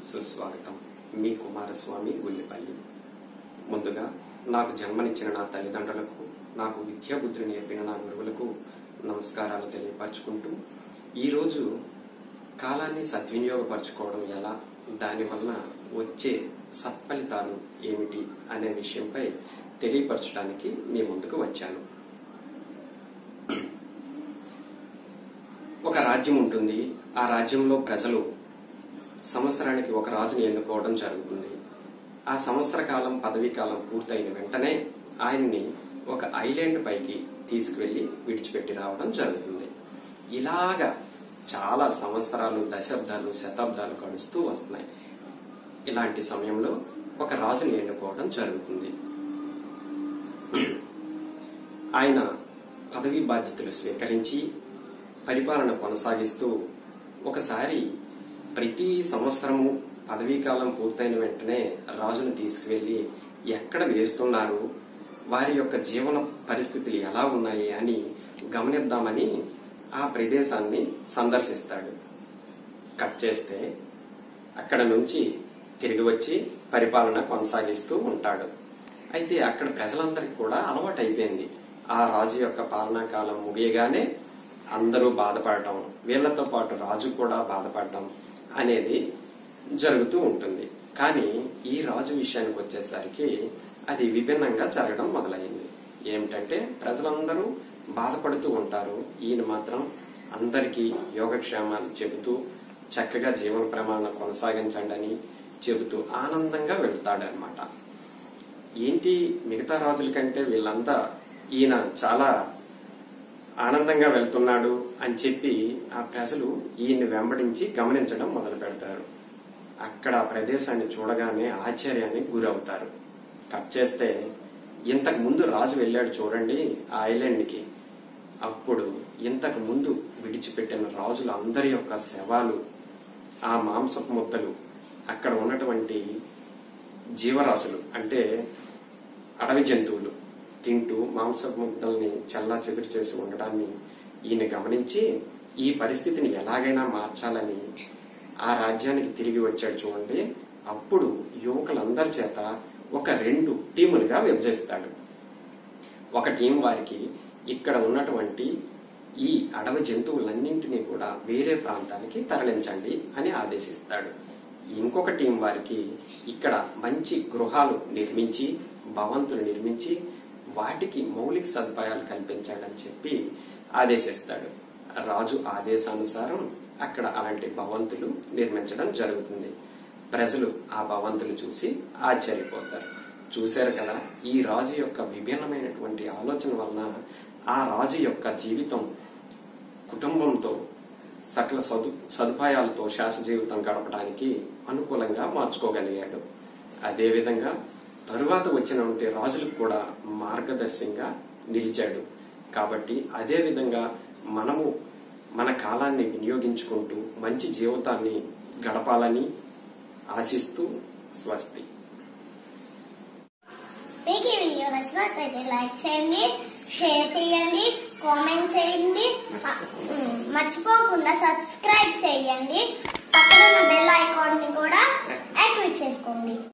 సుస్వాగతం మీ కుమారస్వామి గుల్లిపల్లి ముందుగా నాకు జన్మనిచ్చిన నా తల్లిదండ్రులకు నాకు విద్యాబుద్ధులు నేర్పిన నా గురువులకు నమస్కారాలు తెలియపరచుకుంటూ ఈరోజు కాలాన్ని సద్వినియోగపరచుకోవడం ఎలా దానివల్ల వచ్చే సత్ఫలితాలు ఏమిటి అనే విషయంపై తెలియపరచడానికి మీ ముందుకు వచ్చాను ఒక రాజ్యం ఉంటుంది ఆ రాజ్యంలో ప్రజలు సంవత్సరానికి ఒక రాజుని ఎన్నుకోవడం జరుగుతుంది ఆ సంవత్సర కాలం పదవీ కాలం పూర్తయిన వెంటనే ఆయన్ని ఒక ఐలాండ్ పైకి తీసుకువెళ్లి విడిచిపెట్టి రావడం జరుగుతుంది ఇలాగా చాలా సంవత్సరాలు దశాబ్దాలు శతాబ్దాలు గడుస్తూ వస్తున్నాయి ఇలాంటి సమయంలో ఒక రాజుని ఎన్నుకోవడం జరుగుతుంది ఆయన పదవీ బాధ్యతలు స్వీకరించి పరిపాలన కొనసాగిస్తూ ఒకసారి ప్రతి సంవత్సరము పదవీ కాలం పూర్తయిన వెంటనే రాజును తీసుకువెళ్లి ఎక్కడ వేస్తున్నారు వారి యొక్క జీవన పరిస్థితులు ఎలా ఉన్నాయి అని గమనిద్దామని ఆ ప్రదేశాన్ని సందర్శిస్తాడు కట్ చేస్తే అక్కడ నుంచి తిరిగి వచ్చి పరిపాలన కొనసాగిస్తూ ఉంటాడు అయితే అక్కడ ప్రజలందరికీ కూడా అలవాటు అయిపోయింది ఆ రాజు యొక్క పాలనా కాలం ముగియగానే అందరూ బాధపడటం వీళ్లతో పాటు రాజు కూడా బాధపడటం అనేది జరుగుతూ ఉంటుంది కానీ ఈ రాజు విషయానికి వచ్చేసరికి అది విభిన్నంగా జరగడం మొదలైంది ఏమిటంటే ప్రజలందరూ బాధపడుతూ ఉంటారు ఈయన మాత్రం అందరికీ యోగక్షేమాలు చెబుతూ చక్కగా జీవన ప్రమాణం కొనసాగించండి అని చెబుతూ ఆనందంగా వెళ్తాడనమాట ఏంటి మిగతా రాజుల కంటే వీళ్ళంతా ఈయన చాలా ఆనందంగా వెళ్తున్నాడు అని చెప్పి ఆ ప్రజలు ఈయన్ని వెంబడించి గమనించడం మొదలు పెడతారు అక్కడ ఆ ప్రదేశాన్ని చూడగానే ఆశ్చర్యానికి గురవుతారు కట్ చేస్తే ఇంతకు ముందు రాజు వెళ్ళాడు చూడండి ఆ ఐలాండ్ కి అప్పుడు ఇంతకు ముందు విడిచిపెట్టిన రాజుల అందరి యొక్క శవాలు ఆ మాంసపు ముద్దలు అక్కడ ఉన్నటువంటి జీవరాశులు అంటే అడవి జంతువులు తింటూ మాంసపు ముద్దల్ని చల్లా చెదురు చేసి ఉండడాన్ని ఈయన గమనించి ఈ పరిస్థితిని ఎలాగైనా మార్చాలని ఆ రాజ్యానికి తిరిగి వచ్చాడు చూడండి అప్పుడు యువకులందరి చేత ఒక రెండు టీములుగా విభజిస్తాడు ఒక టీం వారికి ఇక్కడ ఉన్నటువంటి ఈ అడవి జంతువులన్నింటినీ కూడా వేరే ప్రాంతానికి తరలించండి అని ఆదేశిస్తాడు ఇంకొక టీం వారికి ఇక్కడ మంచి గృహాలు నిర్మించి భవంతులు నిర్మించి వాటికి మౌలిక సదుపాయాలు కల్పించాడని చెప్పి ఆదేశిస్తాడు రాజు ఆదేశానుసారం అక్కడ అలాంటి భవంతులు నిర్మించడం జరుగుతుంది ప్రజలు ఆ భవంతులు చూసి ఆశ్చర్యపోతారు చూశారు కదా ఈ రాజు యొక్క విభిన్నమైనటువంటి ఆలోచన వలన ఆ రాజు యొక్క జీవితం కుటుంబంతో సకల సదు సదుపాయాలతో శాస జీవితం గడపడానికి అనుకూలంగా మార్చుకోగలిగాడు అదేవిధంగా తరువాత వచ్చినటువంటి రాజులకు కూడా మార్గదర్శంగా నిలిచాడు కాబట్టి అదే విధంగా మనము మన కాలాన్ని వినియోగించుకుంటూ మంచి జీవితాన్ని గడపాలని ఆశిస్తూ స్వస్తి మీకు ఈ వీడియో నచ్చినట్లయితే లైక్ చేయండి షేర్ చేయండి కామెంట్ చేయండి ఆ, ఉమ్, మర్చిపోకుండా సబ్స్క్రైబ్ చేయండి పక్కన ఉన్న బెల్ ఐకాన్ ని కూడా యాక్టివేట్ చేసుకోండి